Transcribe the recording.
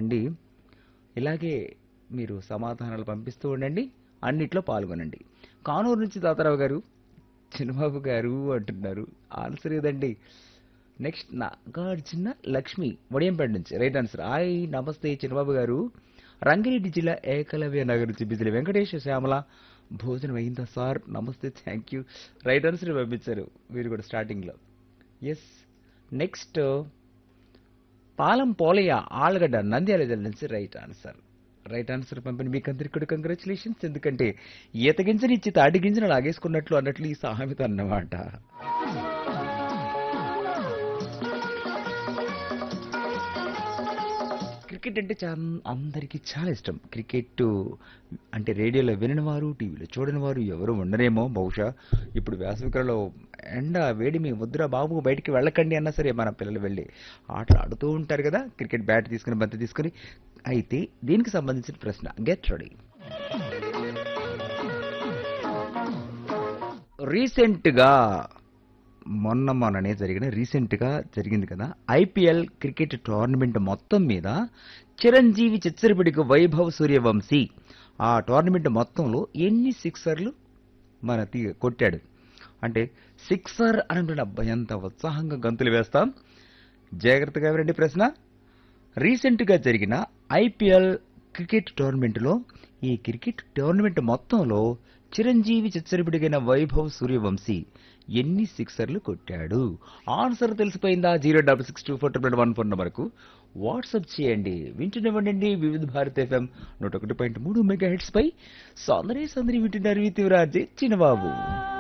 అండి ఇలాగే మీరు సమాధానాలు పంపిస్తూ ఉండండి అన్నిట్లో పాల్గొనండి కానూరు నుంచి తాతారావు గారు చిన్నబాబు గారు అంటున్నారు ఆన్సర్ ఏదండి నెక్స్ట్ నాగార్జున లక్ష్మి వడియంపేట నుంచి రైట్ ఆన్సర్ హాయ్ నమస్తే చిన్నబాబు గారు రంగారెడ్డి జిల్లా ఏకలవ్య నగర్ నుంచి బిజిలి వెంకటేష్ శ్యామల భోజనం అయిందా సార్ నమస్తే థ్యాంక్ యూ రైట్ ఆన్సర్ పంపించారు మీరు కూడా స్టార్టింగ్లో ఎస్ నెక్స్ట్ పాలం పోలయ్య ఆలగడ్డ నంద్యాల జిల్లా నుంచి రైట్ ఆన్సర్ రైట్ ఆన్సర్ పంపిన మీకు అందరికి కూడా కంగ్రాచులేషన్స్ ఎందుకంటే ఈత గింజని ఇచ్చి తాటి గింజను లాగేసుకున్నట్లు అన్నట్లు ఈ సామెత అన్నమాట క్రికెట్ అంటే చా అందరికీ చాలా ఇష్టం క్రికెట్ అంటే రేడియోలో వినని వారు టీవీలో చూడని వారు ఎవరు ఉండరేమో బహుశా ఇప్పుడు వేసవికాలంలో ఎండ వేడి మీ వద్దురా బాబు బయటికి వెళ్ళకండి అన్నా సరే మన పిల్లలు వెళ్ళి ఆటలు ఆడుతూ ఉంటారు కదా క్రికెట్ బ్యాట్ తీసుకుని బంతి తీసుకుని అయితే దీనికి సంబంధించిన ప్రశ్న గెట్ రెడీ రీసెంట్గా మొన్న మొన్ననే జరిగిన రీసెంట్గా జరిగింది కదా ఐపీఎల్ క్రికెట్ టోర్నమెంట్ మొత్తం మీద చిరంజీవి చిచ్చరిపిడికి వైభవ్ సూర్యవంశీ ఆ టోర్నమెంట్ మొత్తంలో ఎన్ని సిక్సర్లు మన తీ కొట్టాడు అంటే సిక్సర్ అని అబ్బాయి ఎంత ఉత్సాహంగా గంతులు వేస్తాం జాగ్రత్తగా వినండి ప్రశ్న రీసెంట్గా జరిగిన ఐపీఎల్ క్రికెట్ టోర్నమెంట్లో ఈ క్రికెట్ టోర్నమెంట్ మొత్తంలో చిరంజీవి చిచ్చరిపిడిగైన వైభవ్ సూర్యవంశీ ఎన్ని సిక్సర్లు కొట్టాడు ఆన్సర్ తెలిసిపోయిందా zero double six two four triple one four నెంబర్కు వాట్సాప్ చేయండి వింటున్నవ్వండి వివిధ భారత్ ఎఫ్ఎం నూట ఒకటి పాయింట్ మూడు మెగా హెడ్స్ పై సౌందర్య సందరి వింటున్నారు వితివరాజే చిన్నబాబు